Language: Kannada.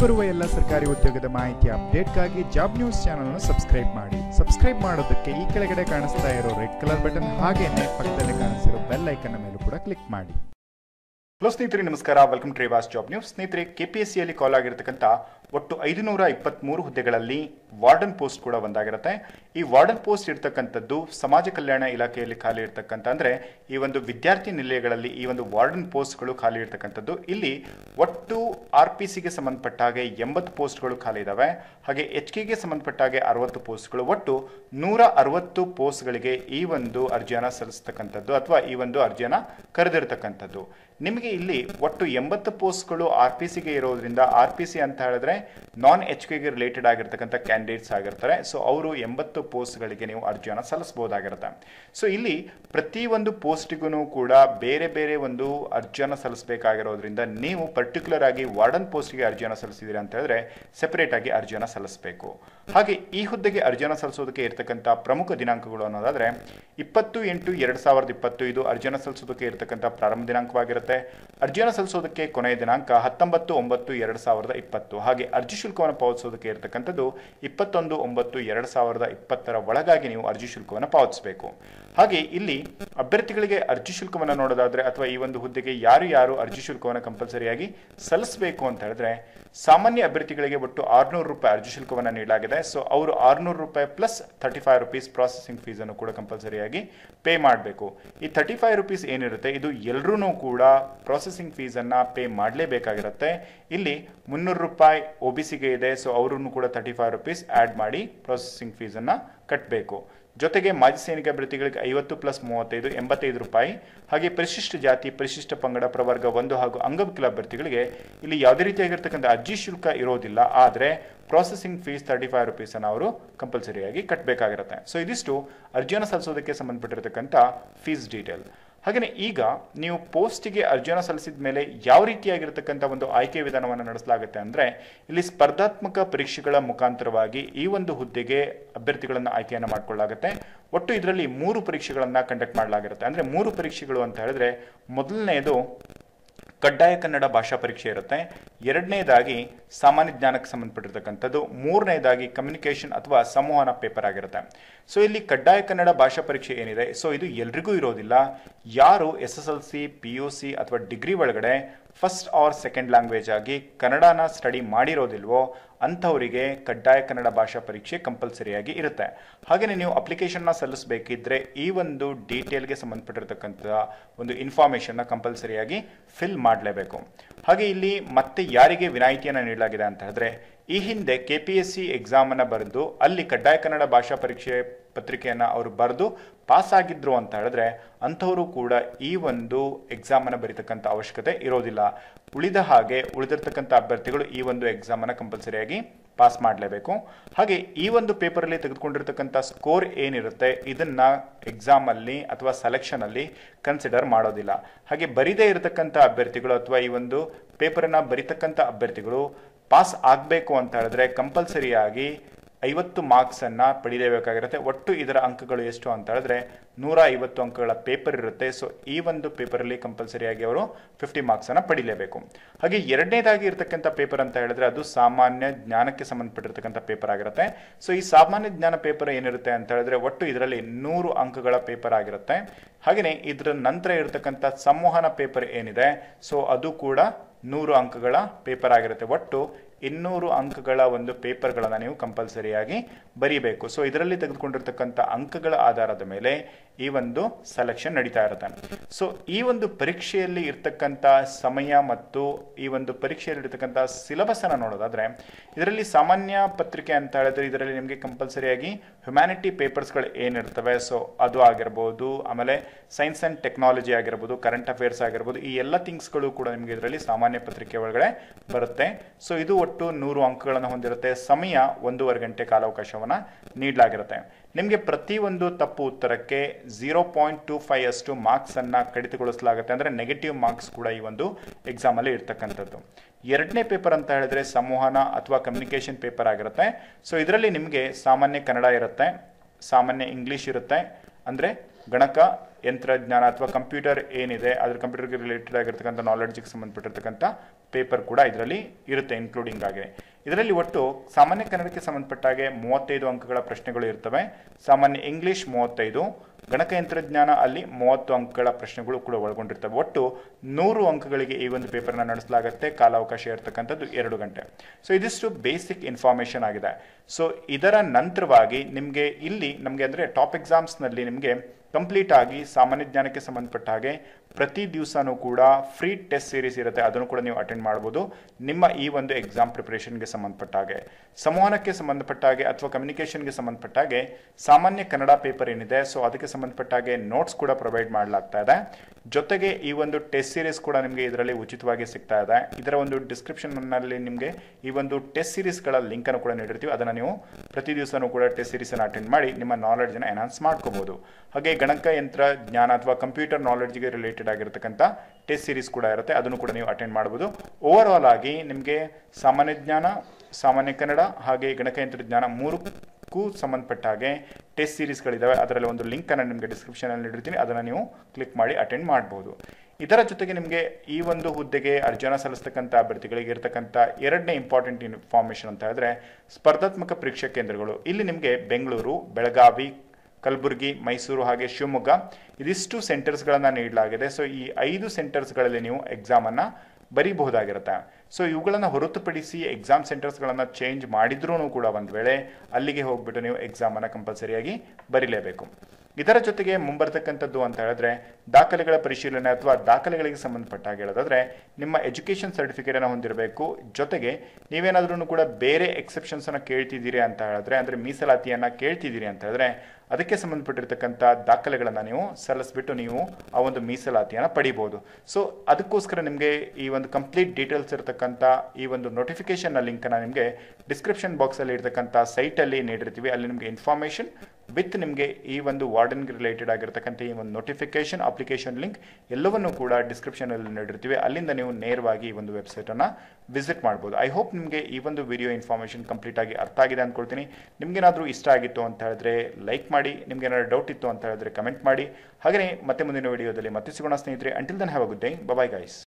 ಬರುವ ಎಲ್ಲ ಸರ್ಕಾರಿ ಉದ್ಯೋಗದ ಮಾಹಿತಿ ಅಪ್ಡೇಟ್ಗಾಗಿ ಜಾಬ್ ನ್ಯೂಸ್ ಚಾನಲ್ ಅನ್ನು ಸಬ್ಸ್ಕ್ರೈಬ್ ಮಾಡಿ ಸಬ್ಸ್ಕ್ರೈಬ್ ಮಾಡೋದಕ್ಕೆ ಈ ಕೆಳಗಡೆ ಕಾಣಿಸ್ತಾ ಇರೋ ರೆಡ್ ಕಲರ್ ಬಟನ್ ಹಾಗೇನೆ ಪಕ್ಕದಲ್ಲಿ ಕಾಣಿಸಿರೋ ಬೆಲ್ ಐಕನ್ ಮೇಲೂ ಕೂಡ ಕ್ಲಿಕ್ ಮಾಡಿ ಹಲೋ ಸ್ನೇಹಿತರೆ ನಮಸ್ಕಾರ ವೆಲ್ಕಮ್ ಟು ವಾಸ್ ಜಾಬ್ ನ್ಯೂಸ್ ಸ್ನೇಹಿತರೆ ಕೆಪಿಎಸ್ಸಿಯಲ್ಲಿ ಕಾಲ್ ಆಗಿರತಕ್ಕಂಥ ಒಟ್ಟು ಐದುನೂರ ಇಪ್ಪತ್ತ್ಮೂರು ಹುದ್ದೆಗಳಲ್ಲಿ ವಾರ್ಡನ್ ಪೋಸ್ಟ್ ಕೂಡ ಒಂದಾಗಿರುತ್ತೆ ಈ ವಾರ್ಡನ್ ಪೋಸ್ಟ್ ಇರ್ತಕ್ಕಂಥದ್ದು ಸಮಾಜ ಕಲ್ಯಾಣ ಇಲಾಖೆಯಲ್ಲಿ ಖಾಲಿ ಇರ್ತಕ್ಕಂಥ ಅಂದರೆ ಈ ಒಂದು ವಿದ್ಯಾರ್ಥಿ ನಿಲಯಗಳಲ್ಲಿ ಈ ಒಂದು ವಾರ್ಡನ್ ಪೋಸ್ಟ್ಗಳು ಖಾಲಿ ಇರ್ತಕ್ಕಂಥದ್ದು ಇಲ್ಲಿ ಒಟ್ಟು ಆರ್ ಪಿ ಸಿಗೆ ಸಂಬಂಧಪಟ್ಟ ಹಾಗೆ ಎಂಬತ್ತು ಪೋಸ್ಟ್ಗಳು ಖಾಲಿ ಇದ್ದಾವೆ ಹಾಗೆ ಎಚ್ ಕೆಗೆ ಸಂಬಂಧಪಟ್ಟ ಹಾಗೆ ಅರವತ್ತು ಪೋಸ್ಟ್ಗಳು ಒಟ್ಟು ನೂರ ಅರವತ್ತು ಪೋಸ್ಟ್ಗಳಿಗೆ ಈ ಒಂದು ಅರ್ಜಿಯನ್ನು ಸಲ್ಲಿಸ್ತಕ್ಕಂಥದ್ದು ಅಥವಾ ಈ ಒಂದು ಅರ್ಜಿಯನ್ನು ಕರೆದಿರ್ತಕ್ಕಂಥದ್ದು ನಿಮಗೆ ಇಲ್ಲಿ ಒಟ್ಟು ಎಂಬತ್ತು ಪೋಸ್ಟ್ಗಳು ಆರ್ ಪಿ ಸಿಗೆ ಇರೋದ್ರಿಂದ ಆರ್ ಪಿ ಸಿ ಅಂತ ಹೇಳಿದ್ರೆ ನಾನ್ ಎಚ್ ಕೆಗೆ ರಿಲೇಟೆಡ್ ಆಗಿರ್ತಕ್ಕಂಥ ಕ್ಯಾಂಡಿಡೇಟ್ಸ್ ಆಗಿರ್ತಾರೆ ಸೊ ಅವರು ಎಂಬತ್ತು ಪೋಸ್ಟ್ಗಳಿಗೆ ನೀವು ಅರ್ಜಿಯನ್ನು ಸಲ್ಲಿಸಬಹುದಾಗಿರುತ್ತೆ ಸೊ ಇಲ್ಲಿ ಪ್ರತಿಯೊಂದು ಪೋಸ್ಟಿಗೂ ಕೂಡ ಬೇರೆ ಬೇರೆ ಒಂದು ಅರ್ಜಿಯನ್ನು ಸಲ್ಲಿಸಬೇಕಾಗಿರೋದ್ರಿಂದ ನೀವು ಪರ್ಟಿಕ್ಯುಲರ್ ಆಗಿ ವಾರ್ಡನ್ ಪೋಸ್ಟ್ಗೆ ಅರ್ಜಿಯನ್ನು ಸಲ್ಲಿಸಿದ್ದೀರಿ ಅಂತ ಹೇಳಿದ್ರೆ ಸೆಪರೇಟ್ ಆಗಿ ಅರ್ಜಿಯನ್ನು ಸಲ್ಲಿಸಬೇಕು ಹಾಗೆ ಈ ಹುದ್ದೆಗೆ ಅರ್ಜಿಯನ್ನು ಸಲ್ಲಿಸೋದಕ್ಕೆ ಇರತಕ್ಕಂಥ ಪ್ರಮುಖ ದಿನಾಂಕಗಳು ಅನ್ನೋದಾದ್ರೆ ಇಪ್ಪತ್ತು ಎಂಟು ಎರಡು ಸಾವಿರದ ಇಪ್ಪತ್ತು ಇದು ಅರ್ಜಿಯನ್ನು ಸಲ್ಲಿಸೋದಕ್ಕೆ ಇರತಕ್ಕಂಥ ಪ್ರಾರಂಭ ದಿನಾಂಕವಾಗಿರುತ್ತೆ ಅರ್ಜಿಯನ್ನು ಸಲ್ಲಿಸೋದಕ್ಕೆ ಕೊನೆಯ ದಿನಾಂಕ ಹತ್ತೊಂಬತ್ತು ಒಂಬತ್ತು ಎರಡು ಸಾವಿರದ ಇಪ್ಪತ್ತು ಹಾಗೆ ಅರ್ಜಿ ಶುಲ್ಕವನ್ನು ಪಾವತಿಸೋದಕ್ಕೆ ಇರತಕ್ಕಂಥದ್ದು ಇಪ್ಪತ್ತೊಂದು ಒಂಬತ್ತು ಎರಡು ಸಾವಿರದ ಇಪ್ಪತ್ತರ ಒಳಗಾಗಿ ನೀವು ಅರ್ಜಿ ಶುಲ್ಕವನ್ನು ಪಾವತಿಸಬೇಕು ಹಾಗೆ ಇಲ್ಲಿ ಅಭ್ಯರ್ಥಿಗಳಿಗೆ ಅರ್ಜಿ ಶುಲ್ಕವನ್ನು ನೋಡೋದಾದ್ರೆ ಅಥವಾ ಈ ಒಂದು ಹುದ್ದೆಗೆ ಯಾರು ಯಾರು ಅರ್ಜಿ ಶುಲ್ಕವನ್ನು ಕಂಪಲ್ಸರಿಯಾಗಿ ಸಲ್ಲಿಸಬೇಕು ಅಂತ ಹೇಳಿದ್ರೆ ಸಾಮಾನ್ಯ ಅಭ್ಯರ್ಥಿಗಳಿಗೆ ಒಟ್ಟು ಆರುನೂರು ರೂಪಾಯಿ ಅರ್ಜಿ ಶುಲ್ಕವನ್ನು ನೀಡಲಾಗಿದೆ ಸೊ ಅವರು ಆರುನೂರು ರೂಪಾಯಿ plus thirty five rupees processing ಫೀಸನ್ನು ಕೂಡ ಕಂಪಲ್ಸರಿಯಾಗಿ ಪೇ ಮಾಡಬೇಕು ಈ ತರ್ಟಿ ಫೈವ್ ರುಪೀಸ್ ಏನಿರುತ್ತೆ ಇದು ಎಲ್ಲರೂ ಕೂಡ ಪ್ರಾಸೆಸಿಂಗ್ ಫೀಸನ್ನು ಪೇ ಮಾಡಲೇಬೇಕಾಗಿರುತ್ತೆ ಇಲ್ಲಿ ಮುನ್ನೂರು ರೂಪಾಯಿ ಒ ಬಿ ಸಿಗೆ ಇದೆ ಸೊ ಅವರನ್ನು ಕೂಡ ತರ್ಟಿ ಫೈವ್ ರುಪೀಸ್ ಆ್ಯಡ್ ಮಾಡಿ ಪ್ರಾಸೆಸಿಂಗ್ ಫೀಸನ್ನು ಕಟ್ಟಬೇಕು ಜೊತೆಗೆ ಮಾಜಿ ಸೈನಿಕ ಅಭ್ಯರ್ಥಿಗಳಿಗೆ ಐವತ್ತು ಪ್ಲಸ್ ಮೂವತ್ತೈದು ಎಂಬತ್ತೈದು ರೂಪಾಯಿ ಹಾಗೆ ಪರಿಶಿಷ್ಟ ಜಾತಿ ಪರಿಶಿಷ್ಟ ಪಂಗಡ ಪ್ರವರ್ಗ ಒಂದು ಹಾಗೂ ಅಂಗವಿಕಲ ಅಭ್ಯರ್ಥಿಗಳಿಗೆ ಇಲ್ಲಿ ಯಾವುದೇ ರೀತಿಯಾಗಿರ್ತಕ್ಕಂಥ ಅರ್ಜಿ ಶುಲ್ಕ ಇರೋದಿಲ್ಲ ಆದರೆ ಪ್ರಾಸೆಸಿಂಗ್ ಫೀಸ್ ತರ್ಟಿ ಫೈವ್ ರುಪೀಸನ್ನು ಅವರು ಕಂಪಲ್ಸರಿಯಾಗಿ ಕಟ್ಟಬೇಕಾಗಿರುತ್ತೆ ಸೊ ಇದಿಷ್ಟು ಅರ್ಜಿಯನ್ನು ಸಲ್ಲಿಸೋದಕ್ಕೆ ಸಂಬಂಧಪಟ್ಟಿರತಕ್ಕಂಥ ಫೀಸ್ ಡೀಟೇಲ್ ಹಾಗೆಯೇ ಈಗ ನೀವು ಪೋಸ್ಟಿಗೆ ಅರ್ಜಿಯನ್ನು ಸಲ್ಲಿಸಿದ ಮೇಲೆ ಯಾವ ರೀತಿಯಾಗಿರ್ತಕ್ಕಂಥ ಒಂದು ಆಯ್ಕೆ ವಿಧಾನವನ್ನು ನಡೆಸಲಾಗುತ್ತೆ ಅಂದರೆ ಇಲ್ಲಿ ಸ್ಪರ್ಧಾತ್ಮಕ ಪರೀಕ್ಷೆಗಳ ಮುಖಾಂತರವಾಗಿ ಈ ಒಂದು ಹುದ್ದೆಗೆ ಅಭ್ಯರ್ಥಿಗಳನ್ನು ಆಯ್ಕೆಯನ್ನು ಮಾಡಿಕೊಳ್ಳಾಗುತ್ತೆ ಒಟ್ಟು ಇದರಲ್ಲಿ ಮೂರು ಪರೀಕ್ಷೆಗಳನ್ನು ಕಂಡಕ್ಟ್ ಮಾಡಲಾಗಿರುತ್ತೆ ಅಂದರೆ ಮೂರು ಪರೀಕ್ಷೆಗಳು ಅಂತ ಹೇಳಿದ್ರೆ ಮೊದಲನೆಯದು ಕಡ್ಡಾಯ ಕನ್ನಡ ಭಾಷಾ ಪರೀಕ್ಷೆ ಇರುತ್ತೆ ಎರಡನೇದಾಗಿ ಸಾಮಾನ್ಯ ಜ್ಞಾನಕ್ಕೆ ಸಂಬಂಧಪಟ್ಟಿರ್ತಕ್ಕಂಥದ್ದು ಮೂರನೇದಾಗಿ ಕಮ್ಯುನಿಕೇಷನ್ ಅಥವಾ ಸಂವಹನ ಪೇಪರ್ ಆಗಿರುತ್ತೆ ಸೊ ಇಲ್ಲಿ ಕಡ್ಡಾಯ ಕನ್ನಡ ಭಾಷಾ ಪರೀಕ್ಷೆ ಏನಿದೆ ಸೊ ಇದು ಎಲ್ರಿಗೂ ಇರೋದಿಲ್ಲ ಯಾರು S S L C P U C ಅಥವಾ ಡಿಗ್ರಿ ಒಳಗಡೆ ಫಸ್ಟ್ ಆರ್ ಸೆಕೆಂಡ್ ಲ್ಯಾಂಗ್ವೇಜ್ ಆಗಿ ಕನ್ನಡನ ಸ್ಟಡಿ ಮಾಡಿರೋದಿಲ್ವೋ ಅಂಥವರಿಗೆ ಕಡ್ಡಾಯ ಕನ್ನಡ ಭಾಷಾ ಪರೀಕ್ಷೆ ಕಂಪಲ್ಸರಿಯಾಗಿ ಇರುತ್ತೆ ಹಾಗೆಯೇ ನೀವು ಅಪ್ಲಿಕೇಶನ್ನ ಸಲ್ಲಿಸಬೇಕಿದ್ರೆ ಈ ಒಂದು ಡೀಟೇಲ್ಗೆ ಸಂಬಂಧಪಟ್ಟಿರ್ತಕ್ಕಂಥ ಒಂದು ಇನ್ಫಾರ್ಮೇಷನ್ನ ಕಂಪಲ್ಸರಿಯಾಗಿ ಫಿಲ್ ಮಾಡಲೇಬೇಕು ಹಾಗೆ ಇಲ್ಲಿ ಮತ್ತೆ ಯಾರಿಗೆ ವಿನಾಯಿತಿಯನ್ನು ನೀಡಲಾಗಿದೆ ಅಂತ ಹೇಳಿದ್ರೆ ಈ ಹಿಂದೆ ಕೆ ಪಿ ಎಸ್ ಸಿ ಎಕ್ಸಾಮನ್ನು ಬರೆದು ಅಲ್ಲಿ ಕಡ್ಡಾಯ ಕನ್ನಡ ಭಾಷಾ ಪರೀಕ್ಷೆ ಪತ್ರಿಕೆಯನ್ನು ಅವರು ಬರೆದು ಪಾಸ್ ಆಗಿದ್ರು ಅಂತ ಹೇಳಿದ್ರೆ ಅಂಥವರು ಕೂಡ ಈ ಒಂದು ಎಕ್ಸಾಮನ್ನು ಬರೀತಕ್ಕಂಥ ಅವಶ್ಯಕತೆ ಇರೋದಿಲ್ಲ ಉಳಿದ ಹಾಗೆ ಉಳಿದಿರ್ತಕ್ಕಂಥ ಅಭ್ಯರ್ಥಿಗಳು ಈ ಒಂದು ಎಕ್ಸಾಮನ್ನು ಕಂಪಲ್ಸರಿಯಾಗಿ ಪಾಸ್ ಮಾಡಲೇಬೇಕು ಹಾಗೆ ಈ ಒಂದು ಪೇಪರಲ್ಲಿ ತೆಗೆದುಕೊಂಡಿರ್ತಕ್ಕಂಥ ಸ್ಕೋರ್ ಏನಿರುತ್ತೆ ಇದನ್ನ ಎಕ್ಸಾಮಲ್ಲಿ ಅಥವಾ ಸೆಲೆಕ್ಷನಲ್ಲಿ ಕನ್ಸಿಡರ್ ಮಾಡೋದಿಲ್ಲ ಹಾಗೆ ಬರೀದೇ ಇರತಕ್ಕಂಥ ಅಭ್ಯರ್ಥಿಗಳು ಅಥವಾ ಈ ಒಂದು ಪೇಪರನ್ನು ಬರೀತಕ್ಕಂಥ ಅಭ್ಯರ್ಥಿಗಳು ಪಾಸ್ ಆಗಬೇಕು ಅಂತ ಹೇಳಿದ್ರೆ ಕಂಪಲ್ಸರಿಯಾಗಿ ಐವತ್ತು ಮಾರ್ಕ್ಸನ್ನು ಪಡಿಲೇಬೇಕಾಗಿರುತ್ತೆ ಒಟ್ಟು ಇದರ ಅಂಕಗಳು ಎಷ್ಟು ಅಂತ ಹೇಳಿದ್ರೆ ನೂರ ಐವತ್ತು ಅಂಕಗಳ ಪೇಪರ್ ಇರುತ್ತೆ ಸೊ ಈ ಒಂದು ಪೇಪರಲ್ಲಿ ಕಂಪಲ್ಸರಿಯಾಗಿ ಅವರು ಫಿಫ್ಟಿ ಮಾರ್ಕ್ಸನ್ನು ಪಡಿಲೇಬೇಕು ಹಾಗೆ ಎರಡನೇದಾಗಿ ಇರತಕ್ಕಂಥ ಪೇಪರ್ ಅಂತ ಹೇಳಿದ್ರೆ ಅದು ಸಾಮಾನ್ಯ ಜ್ಞಾನಕ್ಕೆ ಸಂಬಂಧಪಟ್ಟಿರ್ತಕ್ಕಂಥ ಪೇಪರ್ ಆಗಿರುತ್ತೆ ಸೊ ಈ ಸಾಮಾನ್ಯ ಜ್ಞಾನ ಪೇಪರ್ ಏನಿರುತ್ತೆ ಅಂತ ಹೇಳಿದ್ರೆ ಒಟ್ಟು ಇದರಲ್ಲಿ ನೂರು ಅಂಕಗಳ ಪೇಪರ್ ಆಗಿರುತ್ತೆ ಹಾಗೆಯೇ ಇದರ ನಂತರ ಇರತಕ್ಕಂಥ ಸಂವಹನ ಪೇಪರ್ ಏನಿದೆ ಸೊ ಅದು ಕೂಡ ನೂರು ಅಂಕಗಳ ಪೇಪರ್ ಆಗಿರುತ್ತೆ ಒಟ್ಟು ಇನ್ನೂರು ಅಂಕಗಳ ಒಂದು ಪೇಪರ್ಗಳನ್ನು ನೀವು ಕಂಪಲ್ಸರಿಯಾಗಿ ಬರೀಬೇಕು ಸೊ ಇದರಲ್ಲಿ ತೆಗೆದುಕೊಂಡಿರ್ತಕ್ಕಂಥ ಅಂಕಗಳ ಆಧಾರದ ಮೇಲೆ ಈ ಒಂದು ಸೆಲೆಕ್ಷನ್ ನಡೀತಾ ಇರುತ್ತೆ ಸೊ ಈ ಒಂದು ಪರೀಕ್ಷೆಯಲ್ಲಿ ಇರ್ತಕ್ಕಂಥ ಸಮಯ ಮತ್ತು ಈ ಒಂದು ಪರೀಕ್ಷೆಯಲ್ಲಿ ಇರ್ತಕ್ಕಂಥ ಸಿಲೆಬಸ್ ಅನ್ನು ನೋಡೋದಾದ್ರೆ ಇದರಲ್ಲಿ ಸಾಮಾನ್ಯ ಪತ್ರಿಕೆ ಅಂತ ಹೇಳಿದ್ರೆ ಇದರಲ್ಲಿ ನಿಮಗೆ ಕಂಪಲ್ಸರಿಯಾಗಿ ಹ್ಯುಮ್ಯಾನಿಟಿ ಪೇಪರ್ಸ್ಗಳು ಏನಿರ್ತವೆ ಸೊ ಅದು ಆಗಿರ್ಬೋದು ಆಮೇಲೆ ಸೈನ್ಸ್ ಆ್ಯಂಡ್ ಟೆಕ್ನಾಲಜಿ ಆಗಿರ್ಬೋದು ಕರೆಂಟ್ ಅಫೇರ್ಸ್ ಆಗಿರ್ಬೋದು ಈ ಎಲ್ಲ ಥಿಂಗ್ಸ್ಗಳು ಕೂಡ ನಿಮಗೆ ಇದರಲ್ಲಿ ಸಾಮಾನ್ಯ ಪತ್ರಿಕೆ ಒಳಗಡೆ ಬರುತ್ತೆ ಸೊ ಇದು ಒಟ್ಟು ನೂರು ಅಂಕಗಳನ್ನು ಹೊಂದಿರುತ್ತೆ ಸಮಯ ಒಂದೂವರೆ ಗಂಟೆ ಕಾಲಾವಕಾಶವನ್ನು ನೀಡಲಾಗಿರುತ್ತೆ ನಿಮಗೆ ಪ್ರತಿಯೊಂದು ತಪ್ಪು ಉತ್ತರಕ್ಕೆ ಝೀರೋ ಪಾಯಿಂಟ್ ಟೂ ಫೈವ್ ಅಷ್ಟು ಮಾರ್ಕ್ಸನ್ನು ಕಡಿತಗೊಳಿಸಲಾಗುತ್ತೆ ಅಂದರೆ ನೆಗೆಟಿವ್ ಮಾರ್ಕ್ಸ್ ಕೂಡ ಈ ಒಂದು ಎಕ್ಸಾಮಲ್ಲಿ ಇರ್ತಕ್ಕಂಥದ್ದು ಎರಡನೇ ಪೇಪರ್ ಅಂತ ಹೇಳಿದ್ರೆ ಸಂವಹನ ಅಥವಾ ಕಮ್ಯುನಿಕೇಷನ್ ಪೇಪರ್ ಆಗಿರುತ್ತೆ ಸೊ ಇದರಲ್ಲಿ ನಿಮಗೆ ಸಾಮಾನ್ಯ ಕನ್ನಡ ಇರುತ್ತೆ ಸಾಮಾನ್ಯ ಇಂಗ್ಲೀಷ್ ಇರುತ್ತೆ ಅಂದರೆ ಗಣಕ ಯಂತ್ರಜ್ಞಾನ ಅಥವಾ ಕಂಪ್ಯೂಟರ್ ಏನಿದೆ ಅದ್ರ ಕಂಪ್ಯೂಟರ್ಗೆ ರಿಲೇಟೆಡ್ ಆಗಿರ್ತಕ್ಕಂಥ ನಾಲೆಡ್ಜಿಗೆ ಸಂಬಂಧಪಟ್ಟಿರ್ತಕ್ಕಂಥ ಪೇಪರ್ ಕೂಡ ಇದರಲ್ಲಿ ಇರುತ್ತೆ ಇನ್ಕ್ಲೂಡಿಂಗ್ ಆಗಿ ಇದರಲ್ಲಿ ಒಟ್ಟು ಸಾಮಾನ್ಯ ಕನ್ನಡಕ್ಕೆ ಸಂಬಂಧಪಟ್ಟ ಹಾಗೆ ಮೂವತ್ತೈದು ಅಂಕಗಳ ಪ್ರಶ್ನೆಗಳು ಇರ್ತವೆ ಸಾಮಾನ್ಯ ಇಂಗ್ಲಿಷ್ ಮೂವತ್ತೈದು ಗಣಕಯಂತ್ರಜ್ಞಾನ ಅಲ್ಲಿ ಮೂವತ್ತು ಅಂಕಗಳ ಪ್ರಶ್ನೆಗಳು ಕೂಡ ಒಳಗೊಂಡಿರ್ತವೆ ಒಟ್ಟು ನೂರು ಅಂಕಗಳಿಗೆ ಈ ಒಂದು ಪೇಪರ್ನ ನಡೆಸಲಾಗುತ್ತೆ ಕಾಲಾವಕಾಶ ಇರತಕ್ಕಂಥದ್ದು ಎರಡು ಗಂಟೆ ಸೊ ಇದಿಷ್ಟು ಬೇಸಿಕ್ ಇನ್ಫಾರ್ಮೇಷನ್ ಆಗಿದೆ ಸೊ ಇದರ ನಂತರವಾಗಿ ನಿಮಗೆ ಇಲ್ಲಿ ನಮಗೆ ಅಂದರೆ ಟಾಪ್ ಎಕ್ಸಾಮ್ಸ್ನಲ್ಲಿ ನಿಮಗೆ ಕಂಪ್ಲೀಟ್ ಆಗಿ ಸಾಮಾನ್ಯ ಜ್ಞಾನಕ್ಕೆ ಸಂಬಂಧಪಟ್ಟ ಹಾಗೆ ಪ್ರತಿ ದಿವಸನೂ ಕೂಡ ಫ್ರೀ ಟೆಸ್ಟ್ ಸೀರೀಸ್ ಇರುತ್ತೆ ಅದನ್ನು ಕೂಡ ನೀವು ಅಟೆಂಡ್ ಮಾಡ್ಬೋದು ನಿಮ್ಮ ಈ ಒಂದು ಎಕ್ಸಾಮ್ ಪ್ರಿಪರೇಷನ್ಗೆ ಸಂಬಂಧಪಟ್ಟ ಹಾಗೆ ಸಂವಹನಕ್ಕೆ ಸಂಬಂಧಪಟ್ಟ ಹಾಗೆ ಅಥವಾ ಕಮ್ಯುನಿಕೇಷನ್ಗೆ ಸಂಬಂಧಪಟ್ಟ ಹಾಗೆ ಸಾಮಾನ್ಯ ಕನ್ನಡ ಪೇಪರ್ ಏನಿದೆ ಸೊ ಅದಕ್ಕೆ ಸಂಬಂಧಪಟ್ಟ ಹಾಗೆ ನೋಟ್ಸ್ ಕೂಡ ಪ್ರೊವೈಡ್ ಮಾಡಲಾಗ್ತಾ ಇದೆ ಜೊತೆಗೆ ಈ ಒಂದು ಟೆಸ್ಟ್ ಸೀರೀಸ್ ಕೂಡ ನಿಮಗೆ ಇದರಲ್ಲಿ ಉಚಿತವಾಗಿ ಸಿಗ್ತಾ ಇದೆ ಇದರ ಒಂದು ಡಿಸ್ಕ್ರಿಪ್ಷನ್ನಲ್ಲಿ ನಿಮಗೆ ಈ ಒಂದು ಟೆಸ್ಟ್ ಸೀರೀಸ್ಗಳ ಲಿಂಕನ್ನು ಕೂಡ ನೀಡಿರ್ತೀವಿ ಅದನ್ನು ನೀವು ಪ್ರತಿ ದಿವಸನೂ ಕೂಡ ಟೆಸ್ಟ್ ಸೀರೀಸನ್ನು ಅಟೆಂಡ್ ಮಾಡಿ ನಿಮ್ಮ ನಾಲೆಡ್ಜನ್ನು ಎನ್ಹಾನ್ಸ್ ಮಾಡ್ಕೋಬಹುದು ಹಾಗೆ ಗಣಕ ಯಂತ್ರ ಜ್ಞಾನ ಅಥವಾ ಕಂಪ್ಯೂಟರ್ ನಾಲೆಡ್ಜ್ಗೆ ರಿಲೇಟೆಡ್ ಆಗಿರತಕ್ಕಂಥ ಟೆಸ್ಟ್ ಸೀರೀಸ್ ಕೂಡ ಇರುತ್ತೆ ಅದನ್ನು ಕೂಡ ನೀವು ಅಟೆಂಡ್ ಮಾಡ್ಬೋದು ಓವರ್ ಆಲ್ ಆಗಿ ನಿಮಗೆ ಸಾಮಾನ್ಯ ಜ್ಞಾನ ಸಾಮಾನ್ಯ ಕನ್ನಡ ಹಾಗೆ ಗಣಕಯಂತ್ರ ಜ್ಞಾನ ಮೂರಕ್ಕೂ ಸಂಬಂಧಪಟ್ಟ ಹಾಗೆ ಟೆಸ್ಟ್ ಸೀರೀಸ್ಗಳಿದ್ದಾವೆ ಅದರಲ್ಲಿ ಒಂದು ಲಿಂಕನ್ನು ನಿಮಗೆ ಡಿಸ್ಕ್ರಿಪ್ಷನಲ್ಲಿ ನೀಡಿರ್ತೀನಿ ಅದನ್ನು ನೀವು ಕ್ಲಿಕ್ ಮಾಡಿ ಅಟೆಂಡ್ ಮಾಡ್ಬೋದು ಇದರ ಜೊತೆಗೆ ನಿಮಗೆ ಈ ಒಂದು ಹುದ್ದೆಗೆ ಅರ್ಜಿಯನ್ನು ಸಲ್ಲಿಸ್ತಕ್ಕಂಥ ಅಭ್ಯರ್ಥಿಗಳಿಗೆ ಇರತಕ್ಕಂಥ ಎರಡನೇ ಇಂಪಾರ್ಟೆಂಟ್ ಇನ್ಫಾರ್ಮೇಷನ್ ಅಂತ ಹೇಳಿದ್ರೆ ಸ್ಪರ್ಧಾತ್ಮಕ ಪರೀಕ್ಷಾ ಕೇಂದ್ರಗಳು ಇಲ್ಲಿ ನಿಮಗೆ ಬೆಂಗಳೂರು ಬೆಳಗಾವಿ ಕಲಬುರಗಿ ಮೈಸೂರು ಹಾಗೆ ಶಿವಮೊಗ್ಗ ಇದಿಷ್ಟು ಸೆಂಟರ್ಸ್ಗಳನ್ನು ನೀಡಲಾಗಿದೆ ಸೊ ಈ ಐದು ಸೆಂಟರ್ಸ್ಗಳಲ್ಲಿ ನೀವು ಎಕ್ಸಾಮನ್ನು ಬರೀಬಹುದಾಗಿರುತ್ತೆ ಸೊ ಇವುಗಳನ್ನು ಹೊರತುಪಡಿಸಿ ಎಕ್ಸಾಮ್ ಸೆಂಟರ್ಸ್ಗಳನ್ನು ಚೇಂಜ್ ಮಾಡಿದ್ರೂ ಕೂಡ ಒಂದು ವೇಳೆ ಅಲ್ಲಿಗೆ ಹೋಗ್ಬಿಟ್ಟು ನೀವು ಎಕ್ಸಾಮನ್ನು ಕಂಪಲ್ಸರಿಯಾಗಿ ಬರೀಲೇಬೇಕು ಇದರ ಜೊತೆಗೆ ಮುಂಬರ್ತಕ್ಕಂಥದ್ದು ಅಂತ ಹೇಳಿದ್ರೆ ದಾಖಲೆಗಳ ಪರಿಶೀಲನೆ ಅಥವಾ ದಾಖಲೆಗಳಿಗೆ ಸಂಬಂಧಪಟ್ಟ ಹಾಗೆ ಹೇಳೋದಾದ್ರೆ ನಿಮ್ಮ ಎಜುಕೇಷನ್ ಸರ್ಟಿಫಿಕೇಟನ್ನು ಹೊಂದಿರಬೇಕು ಜೊತೆಗೆ ನೀವೇನಾದ್ರೂ ಕೂಡ ಬೇರೆ ಎಕ್ಸೆಪ್ಷನ್ಸನ್ನು ಕೇಳ್ತಿದ್ದೀರಿ ಅಂತ ಹೇಳಿದ್ರೆ ಅಂದರೆ ಮೀಸಲಾತಿಯನ್ನು ಕೇಳ್ತಿದ್ದೀರಿ ಅಂತ ಹೇಳಿದ್ರೆ ಅದಕ್ಕೆ ಸಂಬಂಧಪಟ್ಟಿರ್ತಕ್ಕಂಥ ದಾಖಲೆಗಳನ್ನು ನೀವು ಸಲ್ಲಿಸ್ಬಿಟ್ಟು ನೀವು ಆ ಒಂದು ಮೀಸಲಾತಿಯನ್ನು ಪಡಿಬೋದು ಸೊ ಅದಕ್ಕೋಸ್ಕರ ನಿಮಗೆ ಈ ಒಂದು ಕಂಪ್ಲೀಟ್ ಡೀಟೇಲ್ಸ್ ಇರತಕ್ಕಂಥ ಈ ಒಂದು ನೋಟಿಫಿಕೇಶನ್ನ ಲಿಂಕನ್ನು ನಿಮಗೆ ಡಿಸ್ಕ್ರಿಪ್ಷನ್ ಬಾಕ್ಸಲ್ಲಿ ಇರತಕ್ಕಂಥ ಸೈಟಲ್ಲಿ ನೀಡಿರ್ತೀವಿ ಅಲ್ಲಿ ನಿಮಗೆ ಇನ್ಫಾರ್ಮೇಷನ್ ವಿತ್ ನಿಮಗೆ ಈ ಒಂದು ವಾರ್ಡನ್ಗೆ ರಿಲೇಟೆಡ್ ಆಗಿರ್ತಕ್ಕಂಥ ಈ ಒಂದು ನೋಟಿಫಿಕೇಶನ್ ಅಪ್ಲಿಕೇಶನ್ ಲಿಂಕ್ ಎಲ್ಲವನ್ನೂ ಕೂಡ ಡಿಸ್ಕ್ರಿಪ್ಷನಲ್ಲಿ ನೀಡಿರ್ತೀವಿ ಅಲ್ಲಿಂದ ನೀವು ನೇರವಾಗಿ ಈ ಒಂದು ವೆಬ್ಸೈಟನ್ನು ವಿಸಿಟ್ ಮಾಡ್ಬೋದು ಐ ಹೋಪ್ ನಿಮಗೆ ಈ ಒಂದು ವಿಡಿಯೋ ಇನ್ಫಾರ್ಮೇಷನ್ ಕಂಪ್ಲೀಟ್ ಆಗಿ ಅರ್ಥ ಆಗಿದೆ ಅಂದ್ಕೊಳ್ತೀನಿ ನಿಮ್ಗೇನಾದರೂ ಇಷ್ಟ ಆಗಿತ್ತು ಅಂತ ಹೇಳಿದ್ರೆ ಲೈಕ್ ಮಾಡಿ ನಿಮ್ಗೆ ಏನಾದರೂ ಡೌಟ್ ಇತ್ತು ಅಂತ ಹೇಳಿದ್ರೆ ಕಮೆಂಟ್ ಮಾಡಿ ಹಾಗೆಯೇ ಮತ್ತೆ ಮುಂದಿನ ವಿಡಿಯೋದಲ್ಲಿ ಮತ್ತೆ ಸಿಗೋಣ ಸ್ನೇಹಿತರೆ until then have a good day bye guys